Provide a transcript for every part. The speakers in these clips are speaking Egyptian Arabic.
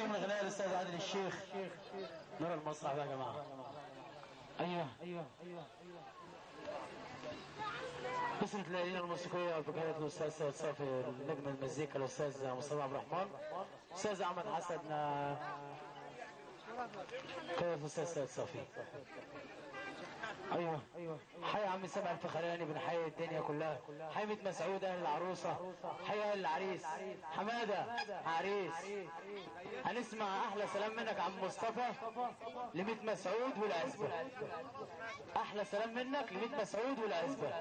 نجم الغناء الاستاذ عادل الشيخ نرى المسرح ده يا جماعه ايوه ايوه ايوه قسمة الليالين الموسيقية بقيادة الأستاذ سيد صافي نجم المزيكا الأستاذ مصطفى عبد الرحمن أستاذ أحمد حسن قيادة الأستاذ سيد صافي ايوه ايوه حي عم سبع الفخراني بنحيي الدنيا كلها حي ميت مسعود اهل العروسه حي اهل العريس حماده عريس هنسمع احلى سلام منك عم مصطفى لميت مسعود والعزبه احلى سلام منك لميت مسعود والعزبه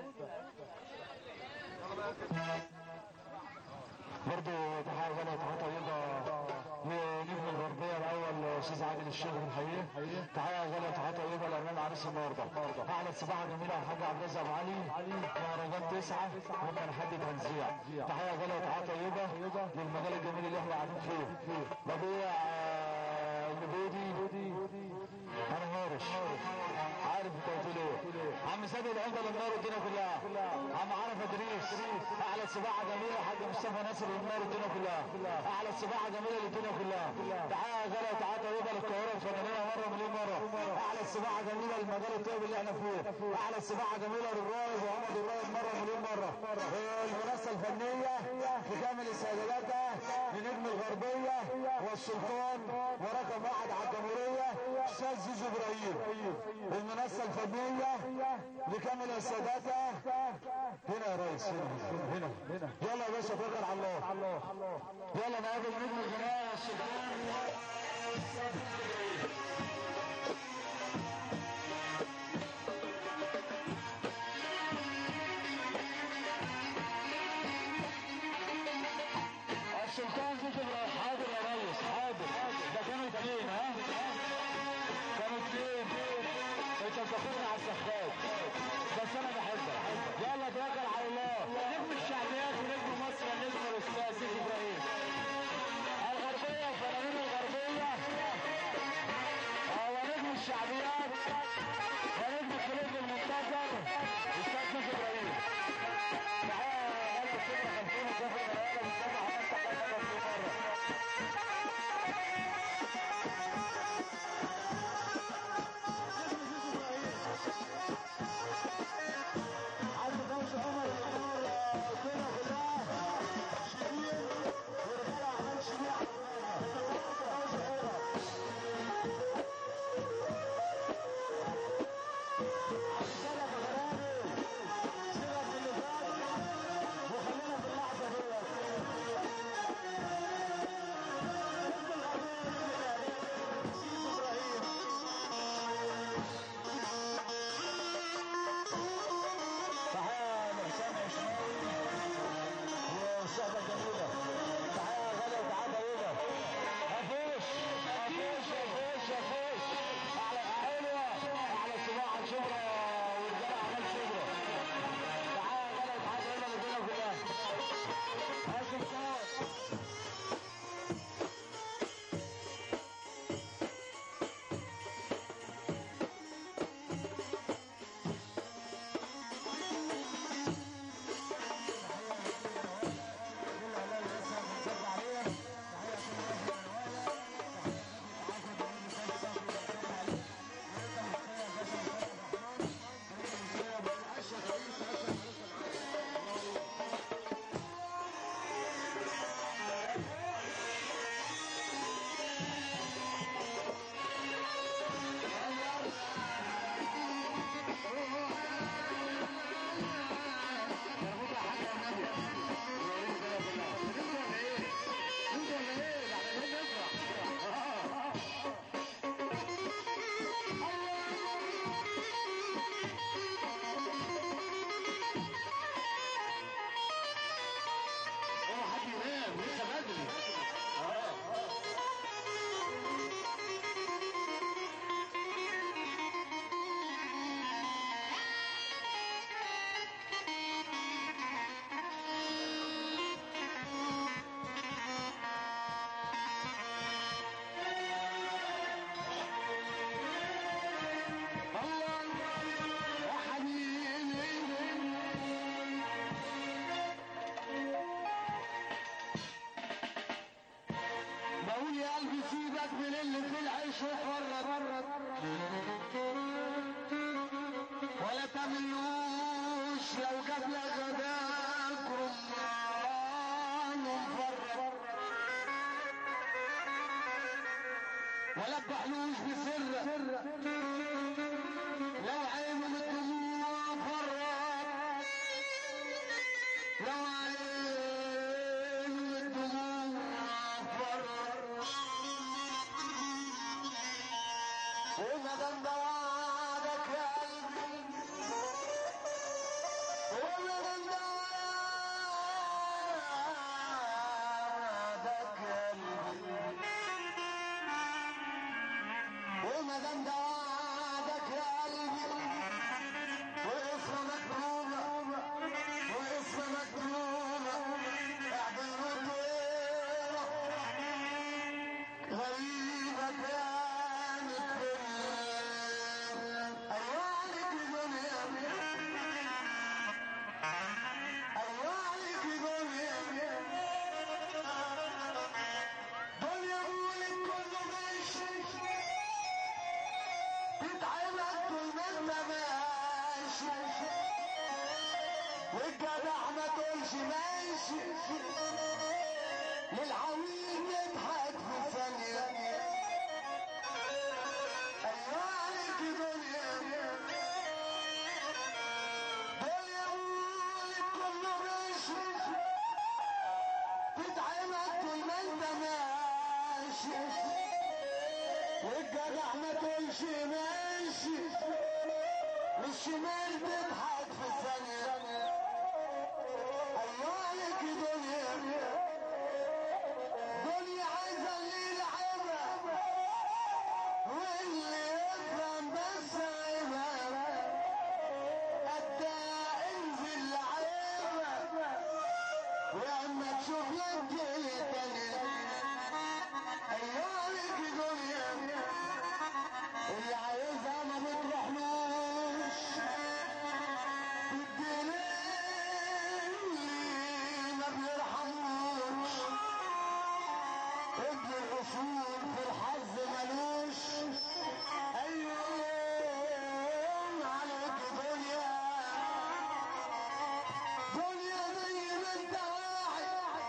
برضه تحية غالية تحية طيبة لنجم الغربية الأول أستاذ عادل الشيخ بنحييه تحية غالية تحية طيبة لأمام عريس النهاردة أحلى صباحة جميلة يا حاج عبد الرزاق أبو علي مهرجان تسعة ممكن حد تنزيع تحية غالية تحية طيبة للمجال الجميل اللي احنا قاعدين فيه بديع النبودي أنا هارش عارف انت قلت له عم سيد العمدة للنار الدنيا كلها عم عرف ادريس اعلى سباحة جميلة حاج مصطفى ناصر للنار الدنيا كلها اعلى سباحة جميلة للدنيا كلها تعالى غلا تعالى طيبة للقاهرة الفنانية مرة مليون مرة اعلى سباحة جميلة للمجال الطيب اللي احنا فيه اعلى سباحة جميلة للرايد وعمد الرايد مرة مليون مرة المنصة الفنية بكامل استعداداتها لنجم الغربية والسلطان ورقم واحد على الجمهورية استاذ زيزو ابراهيم المنصة الفنية بكامل استعداداتها هنا يا ريس هنا هنا هنا يلا يا باشا توكل على الله يلا نقابل نجم الغناء والسلطان السلطان زيزو ابراهيم حاضر يا ريس حاضر ده كانوا اثنين ها كانوا اثنين انت بتاخدني على السخات بس انا بحبك يلا توكل على الله نجم الشعبيات ونجم مصر النجم الاستاذ سيدي ابراهيم الغربية الفنانين الغربية تعملوش لو جاب لك غداك رمان مفرط ولا تبحلوش بسر لو عينه من الدموع فرط لو عينه من الدموع فرط وما دام ده وعدك يا قلبي وما دام ده وعدك يا قلبي وما دام ده وعدك يا قلبي واسمه مكتوبة واسمه مكتوبة اعدل وطيرة غريبة كانت فين أيوة عليك دنيا أيوة عليك دنيا دنيا مولد كله ماشي تتعبك طول ما انت ماشي والجدع ما تقولش ماشي للعويل يضحك في ثانية أيوة عليك دنيا دنيا مولد كله ماشي تتعبك طول ما انت ماشي والجدع ما تقولش ماشي والشمال تضحك في ثانية أيوة عليك دنيا دنيا عايزة اللي يلعبها واللي يفهم بس عيبها قدها انزل لعيبها واما تشوف لك تانية ايوه عليك دنيا اللي عايزها ما بتروحلوش بالدليل ما بيرحموش ابن الاصول في الحظ ملوش ايوه عليك دنيا دنيا زي ما انت واعي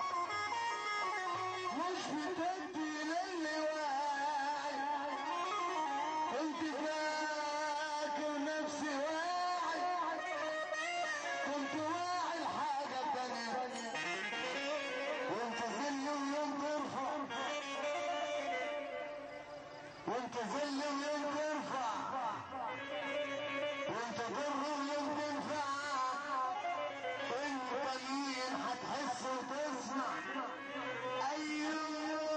مش بتدي للي واعي كنت فاكر نفسي واعي كنت واعي لحاجة تانية وانت ذل ويوم ترفع وانت ذل ويوم ترفع وانت ضر ويوم تنفع انت مين هتحس وتسمع ايوه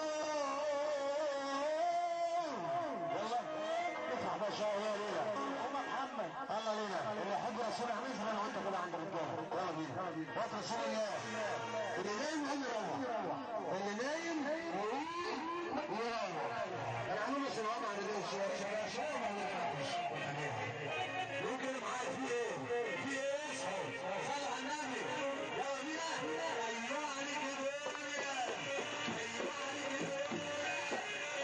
والله ادفع بقى شويه يا ليلى ام محمد يلا ليلى اللي يحب رسول الله يزرع وانت كده عند الرجاله يلا بينا وقت رسول الله اللي نايم يقوم يروح اللي نايم يقوم يروح انا عامل له سنوات عن الليل شويه شويه شويه ما نعرفش ممكن معاك في ايه؟ في ايه؟ صلوا على النبي يلا بينا ايوه عليك الدنيا ايوه عليك الدنيا